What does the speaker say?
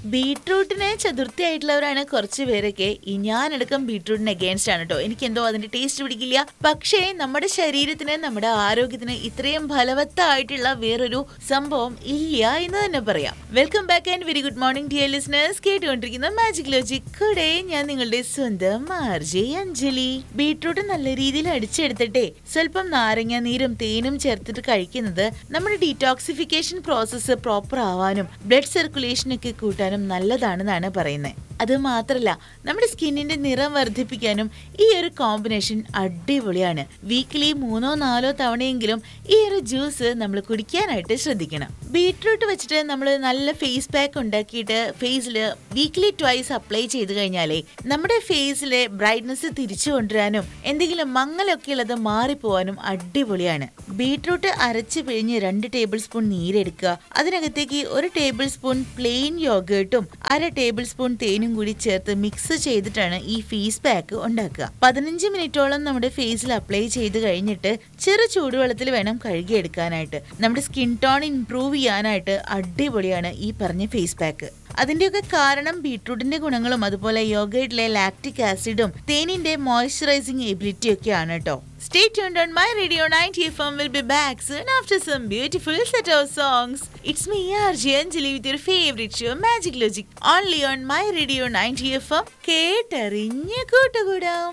ബീട്രൂട്ടിന് ചതുർത്ഥിയായിട്ടുള്ളവരാണ് കുറച്ച് പേരൊക്കെ ഈ ഞാനടക്കം ബീട്രൂട്ടിന് അഗേൻസ്റ്റ് ആണ് കേട്ടോ എനിക്ക് എന്തോ അതിന്റെ ടേസ്റ്റ് പിടിക്കില്ല പക്ഷേ നമ്മുടെ ശരീരത്തിന് നമ്മുടെ ആരോഗ്യത്തിന് ഇത്രയും ഫലവത്തായിട്ടുള്ള വേറൊരു സംഭവം ഇല്ല എന്ന് തന്നെ പറയാം welcome back and very good morning dear listeners കേട്ടുകൊണ്ടിരിക്കുന്ന മാജിക് ലോജിക് കൂടെ ഞാൻ നിങ്ങളുടെ സ്വന്തം ആർജെ അഞ്ജലി ബീട്രൂട്ട് നല്ല രീതിയിൽ അടിച്ചെടുത്തിട്ടേ സ്വല്പം നാരങ്ങ നീരും തേനും ചേർത്തിട്ട് കഴിക്കുന്നത് നമ്മുടെ ഡീറ്റോക്സിഫിക്കേഷൻ പ്രോസസ്സ് പ്രോപ്പർ ആവാനും ബ്ലഡ് സർക്കുലേഷനൊക്കെ കൂട്ടാനും നല്ലതാണെന്നാണ് പറയുന്നത് അത് മാത്രല്ല നമ്മുടെ സ്കിന്നിന്റെ നിറം വർദ്ധിപ്പിക്കാനും ഈ ഒരു കോമ്പിനേഷൻ അടിപൊളിയാണ് വീക്കിലി മൂന്നോ നാലോ തവണയെങ്കിലും ഈ ഒരു ജ്യൂസ് നമ്മൾ കുടിക്കാനായിട്ട് ശ്രദ്ധിക്കണം ബീട്രൂട്ട് വെച്ചിട്ട് നമ്മൾ നല്ല ഫേസ് പാക്ക് ഉണ്ടാക്കിയിട്ട് ഫേസിൽ വീക്ക്ലി ട്വൈസ് അപ്ലൈ ചെയ്ത് കഴിഞ്ഞാലേ നമ്മുടെ ഫേസിലെ ബ്രൈറ്റ്നസ് തിരിച്ചു കൊണ്ടുവരാനും എന്തെങ്കിലും മങ്ങലൊക്കെ ഉള്ളത് മാറിപ്പോവാനും അടിപൊളിയാണ് ബീട്രൂട്ട് അരച്ച് പിഴിഞ്ഞ് രണ്ട് ടേബിൾ സ്പൂൺ നീരെടുക്കുക അതിനകത്തേക്ക് ഒരു ടേബിൾ സ്പൂൺ പ്ലെയിൻ യോഗേർട്ടും അര ടേബിൾ സ്പൂൺ തേനും കൂടി ചേർത്ത് മിക്സ് ചെയ്തിട്ടാണ് ഈ ഫേസ് പാക്ക് ഉണ്ടാക്കുക പതിനഞ്ച് മിനിറ്റോളം നമ്മുടെ ഫേസിൽ അപ്ലൈ ചെയ്ത് കഴിഞ്ഞിട്ട് ചെറു ചൂടുവെള്ളത്തിൽ വേണം കഴുകിയെടുക്കാനായിട്ട് നമ്മുടെ സ്കിൻ ടോൺ ഇംപ്രൂവ് ചെയ്യാനായിട്ട് അടിപൊളിയാണ് ഈ പറഞ്ഞ ഫേസ് പാക്ക് അതിന്റെയൊക്കെ കാരണം ബീട്രൂട്ടിന്റെ ഗുണങ്ങളും അതുപോലെ യോഗയിലെ ലാക്റ്റിക് ആസിഡും തേനിന്റെ മോയ്സ്ചറൈസിംഗ് എബിലിറ്റി ഒക്കെ ആണ് കേട്ടോ stay tuned on my radio 90 F M will be back soon after some beautiful set of songs it's me R J Anjali with your favourite show magic logic only on my radio 90 F M കേട്ടറിഞ്ഞ് കൂട്ടുകൂടാം